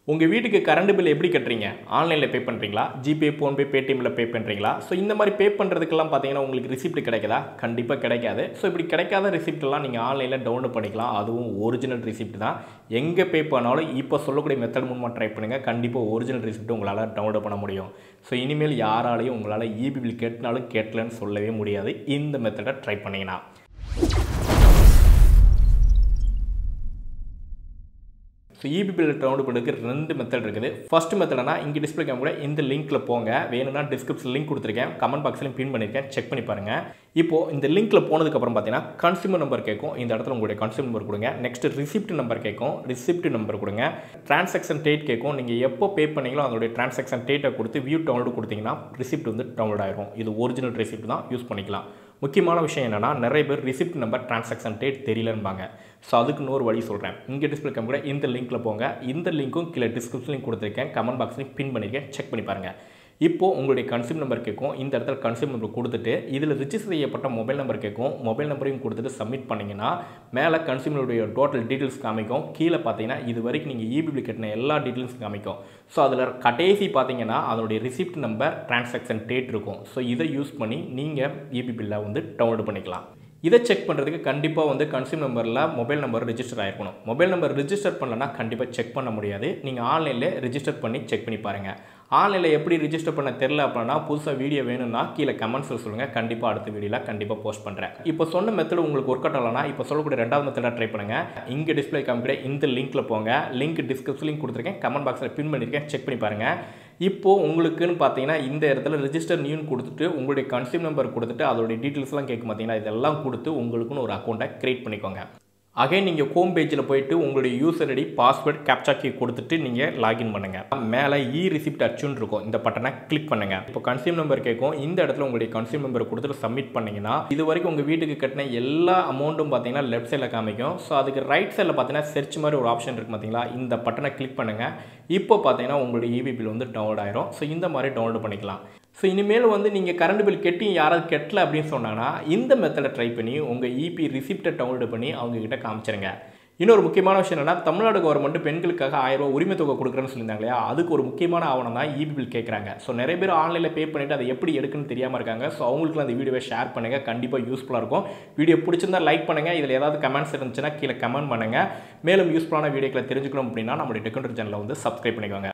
உங்கள் வீட்டுக்கு current bill எப்படி கட்டுறீங்க ஆன்லைனில் பே பண்ணுறீங்களா ஜிபே ஃபோன்பே பேடிஎம்மில் பே பண்ணுறீங்களா ஸோ இந்த மாதிரி பே பண்ணுறதுக்கெல்லாம் பார்த்தீங்கன்னா உங்களுக்கு ரிசிப்ட் கிடைக்குதா கண்டிப்பாக கிடைக்காது ஸோ இப்படி கிடைக்காத ரிசிப்ட்லாம் நீங்கள் ஆன்லைனில் டவுன்லோட் பண்ணிக்கலாம் அதுவும் ஒரிஜினல் ரிசிப்ட் தான் எங்கே பே பண்ணாலும் இப்போ சொல்லக்கூடிய மெத்தட் மூலமாக ட்ரை பண்ணுங்கள் கண்டிப்பாக ஒரிஜினல் ரிசிப்ட் உங்களால் டவுன்லோட் பண்ண முடியும் ஸோ இனிமேல் யாராலையும் உங்களால் இபி பில் கேட்டினாலும் கேட்கலன்னு சொல்லவே முடியாது இந்த மெத்தடை ட்ரை பண்ணிங்கன்னா ஸோ இபி பில் டவுன்லோட் பண்ணுறதுக்கு ரெண்டு மெத்தட் இருக்குது ஃபர்ஸ்ட் மெத்தட்னா இங்கே டிஸ்பிளே கூட இந்த லிங்க்கில் போங்க வேணும்னா டிஸ்கிரிப்ஷன் லிங்க் கொடுத்துருக்கேன் கமெண்ட் பாக்ஸ்லையும் பின் பண்ணியிருக்கேன் செக் பண்ணி பாருங்கள் இப்போது இந்த லிங்க்கில் போனதுக்கப்புறம் பார்த்தீங்கன்னா கன்சியூமர் நம்பர் கேட்கும் இந்த இடத்துல உங்களுடைய கன்சியூமர் நம்பர் கொடுங்க நெக்ஸ்ட் ரிசிப்ட் நம்பர் கேட்கும் ரிசிப்ட் நம்பர் கொடுங்க டிரான்சாக்ஷன் டேட் கேட்கும் நீங்கள் எப்போ பே பண்ணீங்களோ அதோடைய டிரான்சாக்ஷன் டேட்டை கொடுத்து வியூ டவுன்லோட் கொடுத்தீங்கன்னா ரிசிப்ட் வந்து டவுன்லோட் ஆயிரும் இது ஒரிஜினல் ரிசிப்ட் தான் யூஸ் பண்ணிக்கலாம் முக்கியமான விஷயம் என்னென்னா நிறைய பேர் ரிசிப்ட் நம்பர் டிரான்சாக்ஷன் டேட் தெரியலன்பாங்க ஸோ அதுக்கு இன்னொரு வழி சொல்கிறேன் இங்கே டிஸ்பிளே கூட இந்த லிங்க்கில் போங்க இந்த லிங்க்கும் கீழே டிஸ்கிரிப்ஷன் லிங்க் கொடுத்துருக்கேன் கமெண்ட் பாக்ஸ்லையும் பின் பண்ணியிருக்கேன் செக் பண்ணி பாருங்கள் இப்போது உங்களுடைய கன்சியூம் நம்பர் கேட்கும் இந்த இடத்துல கன்சியூம் நம்பர் கொடுத்துட்டு இதில் ரிஜிஸ்டர் செய்யப்பட்ட மொபைல் நம்பர் கேட்கும் மொபைல் நம்பரையும் கொடுத்துட்டு சப்மிட் பண்ணிங்கன்னா மேலே கன்சியூமருடைய டோட்டல் டீட்டெயில்ஸ் காமிக்கும் கீழே பார்த்தீங்கன்னா இது வரைக்கும் நீங்கள் இபிபி கட்டின எல்லா டீட்டெயில்ஸ் காமிக்கும் ஸோ அதில் கடைசி பார்த்தீங்கன்னா அதனுடைய ரிசிப்ட் நம்பர் டிரான்சாக்ஷன் டேட் இருக்கும் ஸோ இதை யூஸ் பண்ணி நீங்கள் இபி பில்லை வந்து டவுன்லோட் பண்ணிக்கலாம் இதை செக் பண்ணுறதுக்கு கண்டிப்பாக வந்து கன்சியூம் நம்பரில் மொபைல் நம்பர் ரிஜிஸ்டர் ஆகிருக்கணும் மொபைல் நம்பர் ரிஜிஸ்டர் பண்ணலன்னா கண்டிப்பாக செக் பண்ண முடியாது நீங்கள் ஆன்லைனில் ரிஜிஸ்டர் பண்ணி செக் பண்ணி பாருங்கள் ஆன்லைனில் எப்படி ரிஜிஸ்டர் பண்ண தெரில அப்படின்னா புதுசாக வீடியோ வேணும்னா கீழே கமெண்ட்ஸில் சொல்லுங்கள் கண்டிப்பாக அடுத்த வீடியோவில் கண்டிப்பாக போஸ்ட் பண்ணுறேன் இப்போ சொன்ன மெத்தட் உங்களுக்கு ஒர்க் அவுட் ஆகலனா இப்போ சொல்லக்கூடிய ரெண்டாவது மெத்தடாக ட்ரை பண்ணுங்கள் இங்கே டிஸ்பிளே காமிக்கிற இந்த லிங்க்கில் போங்க லிங்க் டிஸ்கிரிப்ஷன் லிங்க் கொடுத்துருக்கேன் கமெண்ட் பாக்ஸில் பின் பண்ணியிருக்கேன் செக் பண்ணி பாருங்கள் இப்போது உங்களுக்குன்னு பார்த்தீங்கன்னா இந்த இடத்துல ரிஜிஸ்டர் நியூன்னு கொடுத்துட்டு உங்களுடைய கன்சியூம் நம்பர் கொடுத்துட்டு அதோடைய டீட்டெயில்ஸ்லாம் கேட்கும் பார்த்தீங்கன்னா இதெல்லாம் கொடுத்து உங்களுக்குன்னு ஒரு அக்கௌண்ட்டை க்ரியேட் பண்ணிக்கோங்க அகைன் நீங்கள் ஹோம் பேஜில் போயிட்டு உங்களுடைய user ID password captcha key கொடுத்துட்டு நீங்கள் லாகின் பண்ணுங்கள் மேலே இ ரிசிப்ட் அச்சுன்னு இருக்கும் இந்த பட்டனை கிளிக் பண்ணுங்கள் இப்போ கன்சியூம் நம்பர் கேட்கும் இந்த இடத்துல உங்களுடைய கன்சியூம் நம்பர் கொடுத்துட்டு சப்மிட் பண்ணிங்கன்னா இது வரைக்கும் உங்கள் வீட்டுக்கு கட்டின எல்லா அமௌண்ட்டும் பார்த்தீங்கன்னா லெஃப்ட் சைடில் காமிக்கும் ஸோ அதுக்கு ரைட் சைடில் பார்த்தீங்கன்னா செர்ச் மாதிரி ஒரு ஆப்ஷன் இருக்குது பார்த்தீங்களா இந்த பட்டனை கிளிக் பண்ணுங்கள் இப்போ பார்த்தீங்கன்னா உங்களுடைய இபி பில் வந்து டவுன்லோட் ஆயிரும் ஸோ இந்த மாதிரி டவுன்லோட் பண்ணிக்கலாம் ஸோ இனிமேல் வந்து நீங்கள் கரண்ட் பில் கெட்டி யாராவது கெட்டல அப்படின்னு சொன்னாங்கன்னா இந்த மெத்தடை ட்ரை பண்ணி உங்கள் இபி ரிசிப்டை டவுன்லோட் பண்ணி அவங்கக்கிட்ட காமிச்சிருங்க இன்னொரு முக்கியமான விஷயம் என்னன்னா தமிழ்நாடு கவர்மெண்ட் பெண்களுக்காக ஆயிரம் ரூபா உரிமை தொகை கொடுக்குறேன்னு சொல்லியிருந்தாங்க இல்லையா அதுக்கு ஒரு முக்கியமான ஆவணம் தான் இபி பில் கேட்குறாங்க ஸோ நிறைய பேர் ஆன்லைனில் பே பண்ணிவிட்டு அதை எப்படி எடுக்குன்னு தெரியாமல் இருக்காங்க ஸோ அவங்களுக்குலாம் அந்த வீடியோவை ஷேர் பண்ணுங்கள் கண்டிப்பாக யூஸ்ஃபுல்லாக இருக்கும் வீடியோ பிடிச்சிருந்தா லைக் பண்ணுங்கள் இதில் ஏதாவது கமெண்ட்ஸ் இருந்துச்சுன்னா கீழே கமெண்ட் பண்ணுங்கள் மேலும் யூஸ்ஃபுல்லான வீடியோக்களை தெரிஞ்சுக்கணும் அப்படின்னா நம்மளுடைய டெக்கண்டர் சேனலை வந்து சப்ஸ்கிரைப் பண்ணிக்கோங்க